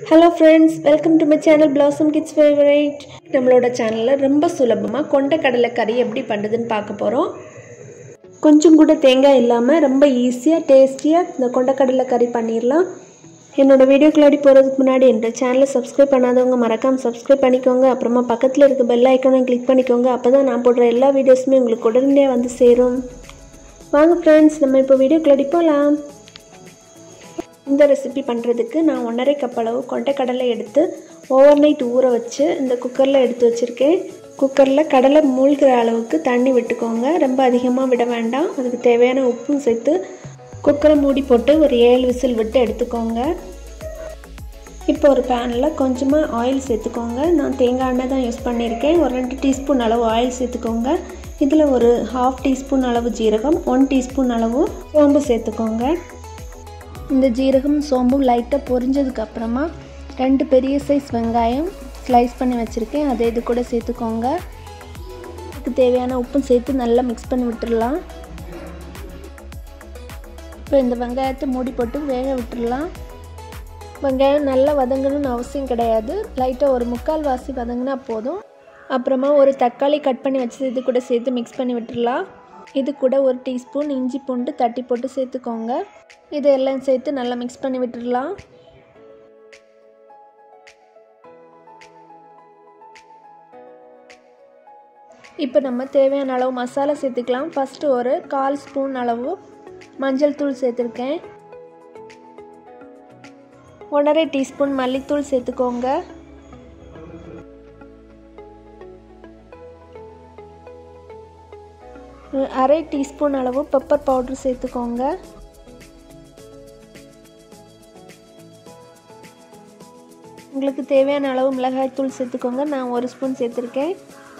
hello friends welcome to my channel Blossom Kids favourite நம்மளோட சேனலில் ரொம்ப சுலபமாக கொண்ட கடலை கறி எப்படி பண்ணுறதுன்னு பார்க்க போகிறோம் கொஞ்சம் கூட தேங்காய் இல்லாமல் ரொம்ப ஈஸியாக டேஸ்டியாக இந்த கொண்டக்கடலை கறி பண்ணிடலாம் என்னோட வீடியோக்குள்ளாடி போகிறதுக்கு முன்னாடி என்னோட சேனலை சப்ஸ்கிரைப் பண்ணாதவங்க மறக்காமல் சப்ஸ்கிரைப் பண்ணிக்கோங்க அப்புறமா பக்கத்தில் இருக்க பெல் ஐக்கானையும் கிளிக் பண்ணிக்கோங்க அப்போ தான் நான் போடுற எல்லா வீடியோஸுமே உங்களுக்கு உடனடியாக வந்து சேரும் வாங்க ஃப்ரெண்ட்ஸ் நம்ம இப்போ வீடியோக்குள்ளாடி போகலாம் இந்த ரெசிபி பண்ணுறதுக்கு நான் ஒன்றரை கப் அளவு கொண்டைக்கடலை எடுத்து ஓவர் நைட் ஊற வச்சு இந்த குக்கரில் எடுத்து வச்சுருக்கேன் குக்கரில் கடலை மூழ்கிற அளவுக்கு தண்ணி விட்டுக்கோங்க ரொம்ப அதிகமாக விட வேண்டாம் அதுக்கு தேவையான உப்பும் சேர்த்து குக்கரை மூடி போட்டு ஒரு ஏழு விசில் விட்டு எடுத்துக்கோங்க இப்போ ஒரு பேனில் கொஞ்சமாக ஆயில் சேர்த்துக்கோங்க நான் தேங்காய் எண்ணெய் தான் யூஸ் பண்ணியிருக்கேன் ஒரு ரெண்டு டீஸ்பூன் அளவு ஆயில் சேர்த்துக்கோங்க இதில் ஒரு ஹாஃப் டீஸ்பூன் அளவு ஜீரகம் ஒன் டீஸ்பூன் அளவு சோம்பு சேர்த்துக்கோங்க இந்த ஜீரகம் சோம்பும் லைட்டாக பொரிஞ்சதுக்கு அப்புறமா ரெண்டு பெரிய சைஸ் வெங்காயம் ஸ்லைஸ் பண்ணி வச்சுருக்கேன் அதை இது கூட சேர்த்துக்கோங்க இதுக்கு தேவையான உப்பும் சேர்த்து நல்லா மிக்ஸ் பண்ணி விட்டுடலாம் இப்போ இந்த வெங்காயத்தை மூடி போட்டு வேக விட்டுடலாம் வெங்காயம் நல்லா வதங்கணும்னு அவசியம் கிடையாது லைட்டாக ஒரு முக்கால் வாசி வதங்கினா போதும் அப்புறமா ஒரு தக்காளி கட் பண்ணி வச்சு இது கூட சேர்த்து மிக்ஸ் பண்ணி விட்டுடலாம் இது கூட ஒரு டீஸ்பூன் இஞ்சி பூண்டு தட்டி போட்டு சேர்த்துக்கோங்க இதெல்லாம் சேர்த்து நல்லா மிக்ஸ் பண்ணி விட்டுடலாம் இப்போ நம்ம தேவையான அளவு மசாலா சேர்த்துக்கலாம் ஃபஸ்ட்டு ஒரு கால் ஸ்பூன் அளவு மஞ்சள் தூள் சேர்த்துருக்கேன் ஒன்றரை டீஸ்பூன் மல்லித்தூள் சேர்த்துக்கோங்க அரை டீஸ்பூன் அளவு பெப்பர் பவுட்ரு சேர்த்துக்கோங்க உங்களுக்கு தேவையான அளவு மிளகாய் தூள் சேர்த்துக்கோங்க நான் ஒரு ஸ்பூன் சேர்த்துருக்கேன்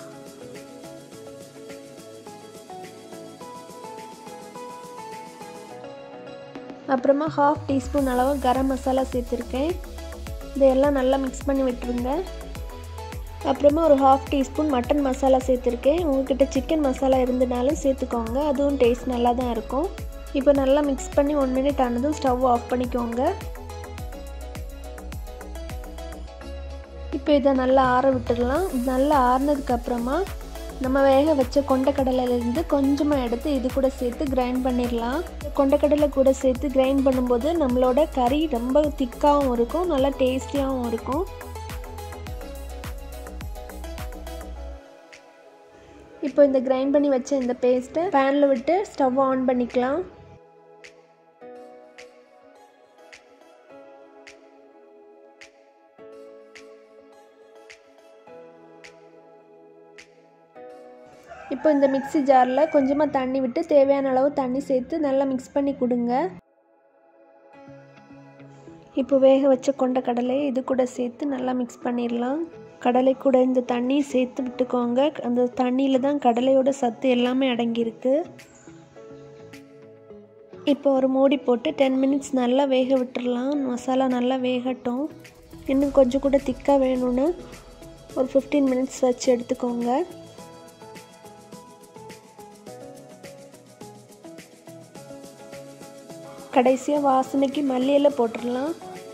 அப்புறமா ஹாஃப் டீஸ்பூன் அளவு கரம் மசாலா சேர்த்துருக்கேன் இதையெல்லாம் நல்லா மிக்ஸ் பண்ணி விட்டுருங்க அப்புறமா ஒரு ஹாஃப் டீஸ்பூன் மட்டன் மசாலா சேர்த்துருக்கேன் உங்கள்கிட்ட சிக்கன் மசாலா இருந்தனாலும் சேர்த்துக்கோங்க அதுவும் டேஸ்ட் நல்லா தான் இருக்கும் இப்போ நல்லா மிக்ஸ் பண்ணி ஒன் மினிட் ஆனதும் ஸ்டவ் ஆஃப் பண்ணிக்கோங்க இப்போ இதை நல்லா ஆற விட்டுடலாம் நல்லா ஆறுனதுக்கப்புறமா நம்ம வேக வச்ச கொண்டக்கடலையிலேருந்து கொஞ்சமாக எடுத்து இது கூட சேர்த்து கிரைண்ட் பண்ணிடலாம் கொண்டக்கடலை கூட சேர்த்து கிரைண்ட் பண்ணும்போது நம்மளோட கறி ரொம்ப திக்காகவும் இருக்கும் நல்லா டேஸ்டியாகவும் இருக்கும் இப்போ இந்த கிரைண்ட் பண்ணி வச்ச இந்த பேஸ்ட்டை பேனில் விட்டு ஸ்டவ் ஆன் பண்ணிக்கலாம் இப்போ இந்த மிக்சி ஜாரில் கொஞ்சமாக தண்ணி விட்டு தேவையான அளவு தண்ணி சேர்த்து நல்லா மிக்ஸ் பண்ணி கொடுங்க இப்போ வேக வச்ச கொண்ட கடலை இது கூட சேர்த்து நல்லா மிக்ஸ் பண்ணிடலாம் கடலை கூட இந்த தண்ணி சேர்த்து விட்டுக்கோங்க அந்த தண்ணியில் தான் கடலையோட சத்து எல்லாமே அடங்கியிருக்கு இப்போ ஒரு மூடி போட்டு டென் மினிட்ஸ் நல்லா வேக விட்டுடலாம் மசாலா நல்லா வேகட்டும் இன்னும் கொஞ்சம் கூட திக்காக வேணும்னு ஒரு ஃபிஃப்டீன் மினிட்ஸ் வச்சு எடுத்துக்கோங்க கடைசியாக வாசனைக்கு மல்லியில் போட்டுடலாம்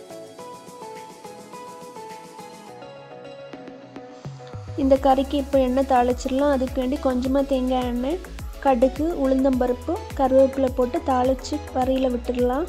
இந்த கறிக்கு இப்போ எண்ணெய் தாளிச்சிடலாம் அதுக்கு வேண்டி கொஞ்சமாக தேங்காய் எண்ணெய் கடுகு உளுந்தம்பருப்பு கருவேப்பிலை போட்டு தாளித்து வரியில் விட்டுடலாம்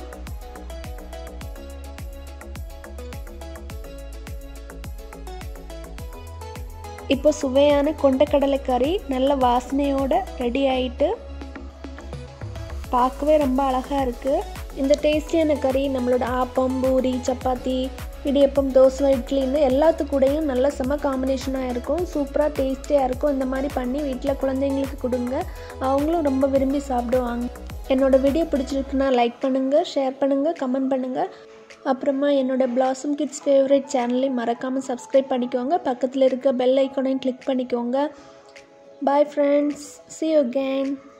இப்போ சுவையான கொண்டக்கடலை கறி நல்ல வாசனையோட ரெடி ஆயிட்டு பார்க்கவே ரொம்ப அழகாக இருக்குது இந்த டேஸ்டியான கறி நம்மளோட ஆப்பம் பூரி சப்பாத்தி இடியப்பம் தோசை இட்லின்னு எல்லாத்து கூடயும் நல்ல செம்ம காம்பினேஷனாக இருக்கும் சூப்பராக டேஸ்டியாக இருக்கும் இந்த மாதிரி பண்ணி வீட்டில் குழந்தைங்களுக்கு கொடுங்க அவங்களும் ரொம்ப விரும்பி சாப்பிடுவாங்க என்னோடய வீடியோ பிடிச்சிருக்குன்னா லைக் பண்ணுங்கள் ஷேர் பண்ணுங்கள் கமெண்ட் பண்ணுங்கள் அப்புறமா என்னோடய பிளாசம் கிட்ஸ் ஃபேவரட் சேனலையும் மறக்காமல் சப்ஸ்கிரைப் பண்ணிக்கோங்க பக்கத்தில் இருக்க பெல் ஐக்கானையும் கிளிக் பண்ணிக்கோங்க bye friends see you can